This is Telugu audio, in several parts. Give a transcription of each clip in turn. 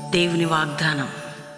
దేవుని వాగ్దానం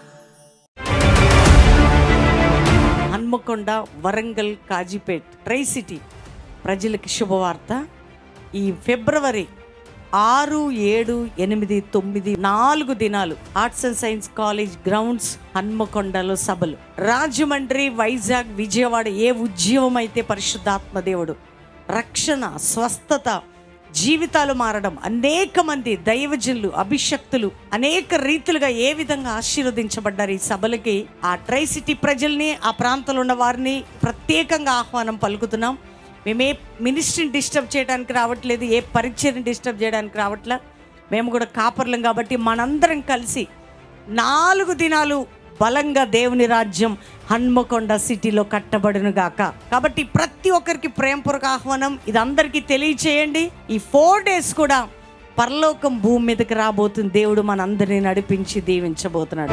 హన్మకొండ వరంగల్ కాజీపేట్ ట్రై సిటీ ప్రజలకి శుభవార్త ఈ ఫిబ్రవరి ఆరు ఏడు ఎనిమిది తొమ్మిది నాలుగు దినాలు arts and science college grounds హన్మకొండలో సభలు రాజమండ్రి వైజాగ్ విజయవాడ ఏ ఉద్యమం అయితే పరిశుద్ధాత్మ దేవుడు రక్షణ స్వస్థత జీవితాలు మారడం అనేక మంది దైవజనులు అభిషక్తులు అనేక రీతులుగా ఏ విధంగా ఆశీర్వదించబడ్డారు ఈ సభలకి ఆ ట్రై సిటీ ప్రజల్ని ఆ ప్రాంతంలో ఉన్న వారిని ప్రత్యేకంగా ఆహ్వానం పలుకుతున్నాం మేము ఏ మినిస్ట్రీని డిస్టర్బ్ చేయడానికి రావట్లేదు ఏ పరీక్షని డిస్టర్బ్ చేయడానికి రావట్లే మేము కూడా కాపర్లం కాబట్టి మనందరం కలిసి నాలుగు దినాలు బలంగా దేవుని రాజ్యం హన్మకొండ సిటీలో కట్టబడును గాక కాబట్టి ప్రతి ఒక్కరికి ప్రేమపూర్వక ఆహ్వానం ఇది అందరికీ తెలియచేయండి ఈ ఫోర్ డేస్ కూడా పరలోకం భూమి మీదకి రాబోతుంది దేవుడు మనందరినీ నడిపించి దీవించబోతున్నాడు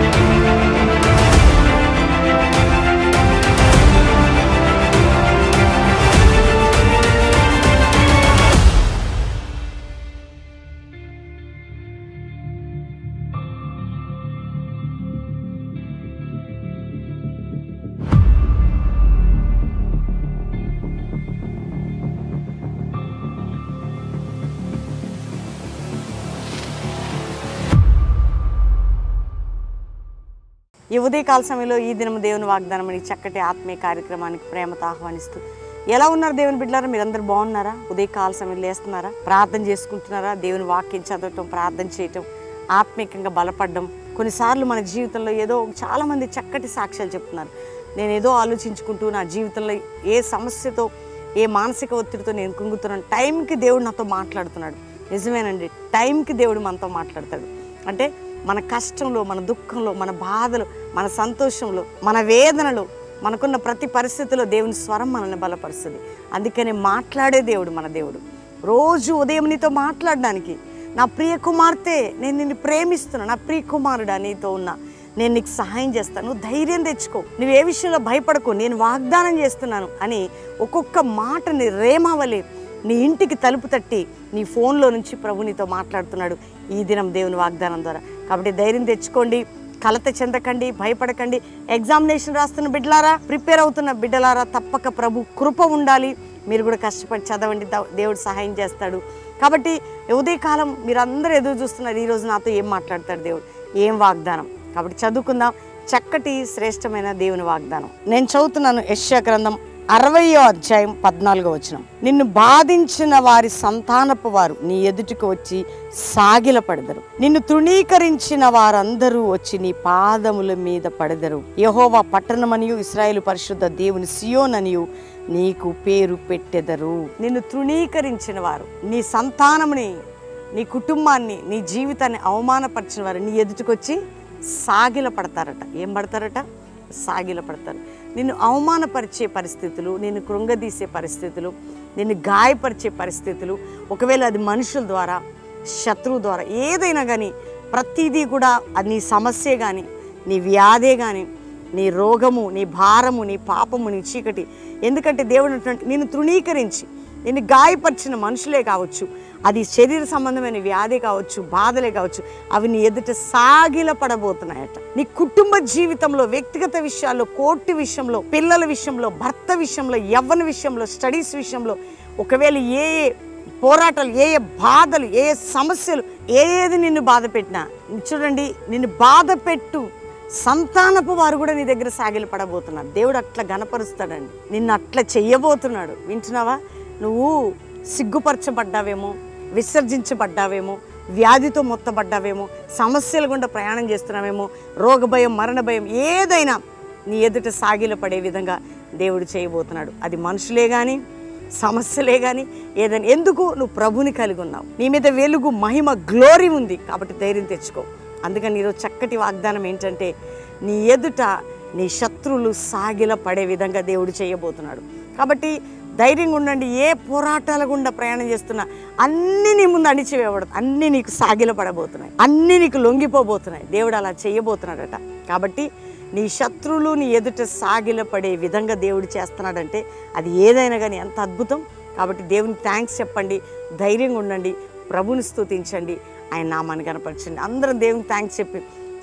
ఈ ఉదయకాల సమయంలో ఈ దినం దేవుని వాగ్దానం అని చక్కటి ఆత్మీయ కార్యక్రమానికి ప్రేమతో ఆహ్వానిస్తూ ఎలా ఉన్నారు దేవుని బిడ్డారా మీరందరూ బాగున్నారా ఉదయకాల సమయంలో లేస్తున్నారా ప్రార్థన చేసుకుంటున్నారా దేవుని వాక్యం చదవటం ప్రార్థన చేయటం ఆత్మీయంగా బలపడడం కొన్నిసార్లు మన జీవితంలో ఏదో చాలా మంది చక్కటి సాక్ష్యాలు చెప్తున్నారు నేను ఏదో ఆలోచించుకుంటూ నా జీవితంలో ఏ సమస్యతో ఏ మానసిక ఒత్తిడితో నేను కుంగుతున్నాను టైంకి దేవుడు నాతో మాట్లాడుతున్నాడు నిజమేనండి టైంకి దేవుడు మనతో మాట్లాడతాడు అంటే మన కష్టంలో మన దుఃఖంలో మన బాధలో మన సంతోషంలో మన వేదనలో మనకున్న ప్రతి పరిస్థితిలో దేవుని స్వరం మనల్ని బలపరుస్తుంది అందుకని మాట్లాడే దేవుడు మన దేవుడు రోజు ఉదయం నీతో మాట్లాడడానికి నా ప్రియ కుమార్తె నేను నిన్ను ప్రేమిస్తున్నా నా ప్రియ కుమారుడా నీతో ఉన్నా నేను నీకు సహాయం చేస్తాను నువ్వు ధైర్యం తెచ్చుకో నువ్వు ఏ విషయంలో భయపడకు నేను వాగ్దానం చేస్తున్నాను అని ఒక్కొక్క మాటని రేమావలి నీ ఇంటికి తలుపు తట్టి నీ ఫోన్లో నుంచి ప్రభు నీతో మాట్లాడుతున్నాడు ఈ దినం దేవుని వాగ్దానం ద్వారా కాబట్టి ధైర్యం తెచ్చుకోండి కలత చెందకండి భయపడకండి ఎగ్జామినేషన్ రాస్తున్న బిడ్డలారా ప్రిపేర్ అవుతున్న బిడ్డలారా తప్పక ప్రభు కృప ఉండాలి మీరు కూడా కష్టపడి చదవండి ద- దేవుడు సహాయం చేస్తాడు కాబట్టి ఉదయకాలం మీరు అందరూ ఎదురు చూస్తున్నారు ఈరోజు నాతో ఏం మాట్లాడతాడు దేవుడు ఏం వాగ్దానం కాబట్టి చదువుకుందాం చక్కటి శ్రేష్టమైన దేవుని వాగ్దానం నేను చదువుతున్నాను యశ్యా గ్రంథం అరవయో అధ్యాయం పద్నాలుగో వచనం నిన్ను బాధించిన వారి సంతానపు వారు నీ ఎదుటికి వచ్చి సాగిలపడదరు నిన్ను తృణీకరించిన వారందరూ వచ్చి నీ పాదముల మీద పడదరు యహోవా పట్టణమనియు ఇస్రాయేలు పరిశుద్ధ దేవుని సియోననియు నీకు పేరు పెట్టెదరు నిన్ను తృణీకరించిన వారు నీ సంతానముని నీ కుటుంబాన్ని నీ జీవితాన్ని అవమానపరిచిన వారు నీ ఎదుటికొచ్చి సాగిల పడతారట ఏం పడతారట సాగిల పడతారు నిన్ను అవమానపరిచే పరిస్థితులు నిన్ను కృంగదీసే పరిస్థితులు నిన్ను గాయపరిచే పరిస్థితులు ఒకవేళ అది మనుషుల ద్వారా శత్రువు ద్వారా ఏదైనా కానీ ప్రతిదీ కూడా అది నీ సమస్యే కానీ నీ వ్యాధే కానీ నీ రోగము నీ భారము నీ పాపము నీ చీకటి ఎందుకంటే దేవుడు అంటున్నాడు నిన్ను తృణీకరించి నిన్ను గాయపరిచిన మనుషులే కావచ్చు అది శరీర సంబంధమైన వ్యాధి కావచ్చు బాధలే కావచ్చు అవి నీ ఎదుట సాగిల పడబోతున్నాయట నీ కుటుంబ జీవితంలో వ్యక్తిగత విషయాల్లో కోర్టు విషయంలో పిల్లల విషయంలో భర్త విషయంలో యవ్వన విషయంలో స్టడీస్ విషయంలో ఒకవేళ ఏ ఏ పోరాటాలు ఏ ఏ బాధలు ఏ ఏ సమస్యలు ఏది నిన్ను బాధ పెట్టినా చూడండి నిన్ను బాధ పెట్టు సంతానపు వారు కూడా నీ దగ్గర సాగిలు పడబోతున్నారు దేవుడు అట్లా గనపరుస్తాడండి నిన్ను అట్లా చెయ్యబోతున్నాడు వింటున్నావా నువ్వు సిగ్గుపరచబడ్డావేమో విసర్జించబడ్డావేమో వ్యాధితో మొత్తబడ్డావేమో సమస్యల గుండా ప్రయాణం చేస్తున్నావేమో రోగ భయం మరణ భయం ఏదైనా నీ ఎదుట సాగిల పడే విధంగా దేవుడు చేయబోతున్నాడు అది మనుషులే కానీ సమస్యలే కానీ ఏదైనా ఎందుకు నువ్వు ప్రభుని కలిగి ఉన్నావు నీ మీద వెలుగు మహిమ గ్లోరీ ఉంది కాబట్టి ధైర్యం తెచ్చుకో అందుకని ఈరోజు చక్కటి వాగ్దానం ఏంటంటే నీ ఎదుట నీ శత్రువులు సాగిల పడే విధంగా దేవుడు చేయబోతున్నాడు కాబట్టి ధైర్యంగా ఉండండి ఏ పోరాటాల గుండా ప్రయాణం చేస్తున్నా అన్నీ నీ ముందు అణిచివేయబడదు అన్నీ నీకు సాగిల పడబోతున్నాయి అన్నీ నీకు లొంగిపోబోతున్నాయి దేవుడు అలా చేయబోతున్నాడట కాబట్టి నీ శత్రువులు నీ ఎదుట సాగిల పడే విధంగా దేవుడు చేస్తున్నాడంటే అది ఏదైనా కానీ ఎంత అద్భుతం కాబట్టి దేవునికి థ్యాంక్స్ చెప్పండి ధైర్యంగా ఉండండి ప్రభుని స్తుతించండి ఆయన నామాన్ని కనపరచండి అందరం దేవునికి థ్యాంక్స్ చెప్పి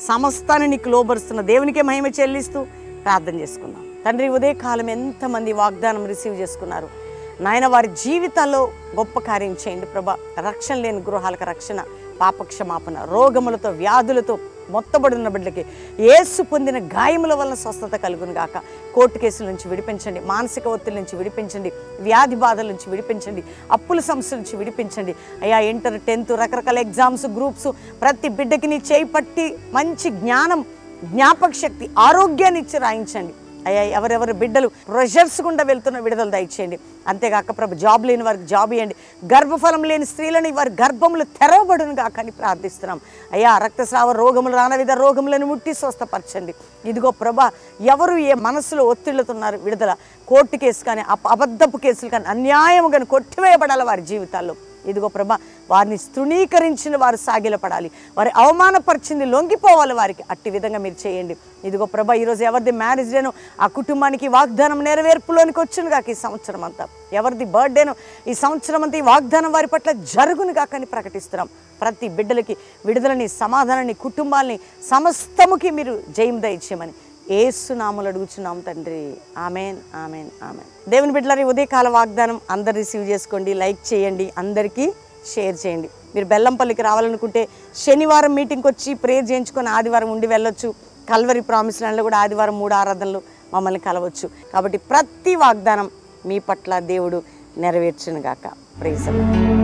సమస్తాన్ని నీకు లోబరుస్తున్న దేవునికే మహిమ చెల్లిస్తూ ప్రార్థన చేసుకుందాం తండ్రి ఉదయకాలం ఎంతమంది వాగ్దానం రిసీవ్ చేసుకున్నారు నాయన వారి జీవితాల్లో గొప్ప కార్యం చేయండి ప్రభా రక్షణ లేని గృహాలకు రక్షణ పాపక్షమాపణ రోగములతో వ్యాధులతో మొత్తబడిన బిడ్డలకి ఏసు పొందిన గాయముల వలన స్వస్థత కలుగును గాక కోర్టు కేసుల నుంచి విడిపించండి మానసిక ఒత్తిడి నుంచి విడిపించండి వ్యాధి బాధల నుంచి విడిపించండి అప్పుల సమస్యల నుంచి విడిపించండి అయ్యా ఇంటర్ టెన్త్ రకరకాల ఎగ్జామ్స్ గ్రూప్స్ ప్రతి బిడ్డకి నీ చేయి పట్టి మంచి జ్ఞానం జ్ఞాపక శక్తి ఆరోగ్యాన్ని ఇచ్చి రాయించండి అయ్యా ఎవరెవరు బిడ్డలు ప్రెషర్స్ గుండా వెళ్తున్న విడుదల దయచేయండి అంతేగాక ప్రభు జాబ్ లేని వారికి జాబ్ ఇవ్వండి గర్భఫలం లేని స్త్రీలని వారి గర్భములు తెరవబడును గాక అని ప్రార్థిస్తున్నాం అయ్యా రక్తస్రావ రోగములు రానవిధ రోగములను ముట్టి స్వస్థపరచండి ఇదిగో ప్రభా ఎవరు ఏ మనసులో ఒత్తిళ్లతున్నారు విడుదల కోర్టు కేసు కానీ అప- అబద్ధపు కేసులు కానీ అన్యాయం కానీ కొట్టివేయబడాలి వారి జీవితాల్లో ఇదిగో ప్రభా వారిని తృణీకరించిన వారు సాగిలపడాలి వారి అవమానపరిచింది లొంగిపోవాలి వారికి అట్టి విధంగా మీరు చేయండి ఇదిగో ప్రభా ఈరోజు ఎవరిది మ్యారేజ్ డేను ఆ కుటుంబానికి వాగ్దానం నెరవేర్పులోనికి వచ్చును కాక ఈ సంవత్సరం అంతా ఎవరిది బర్త్డేను ఈ సంవత్సరం అంతా ఈ వాగ్దానం వారి పట్ల జరుగును కాకని ప్రకటిస్తున్నాం ప్రతి బిడ్డలకి విడుదలని సమాధానాన్ని కుటుంబాల్ని సమస్తముకి మీరు జయం దయచేయమని ఏసునాములు అడుగుచున్నాం తండ్రి ఆమెన్ ఆమెన్ ఆమెన్ దేవుని బిడ్డలారి ఉదయకాల వాగ్దానం అందరు రిసీవ్ చేసుకోండి లైక్ చేయండి అందరికీ షేర్ చేయండి మీరు బెల్లంపల్లికి రావాలనుకుంటే శనివారం మీటింగ్కి వచ్చి ప్రేయర్ చేయించుకొని ఆదివారం ఉండి వెళ్ళొచ్చు కల్వరి ప్రామిస్ ల్యాండ్లో కూడా ఆదివారం మూడు ఆరాధనలు మమ్మల్ని కలవచ్చు కాబట్టి ప్రతి వాగ్దానం మీ పట్ల దేవుడు నెరవేర్చునుగాక ప్రేసలు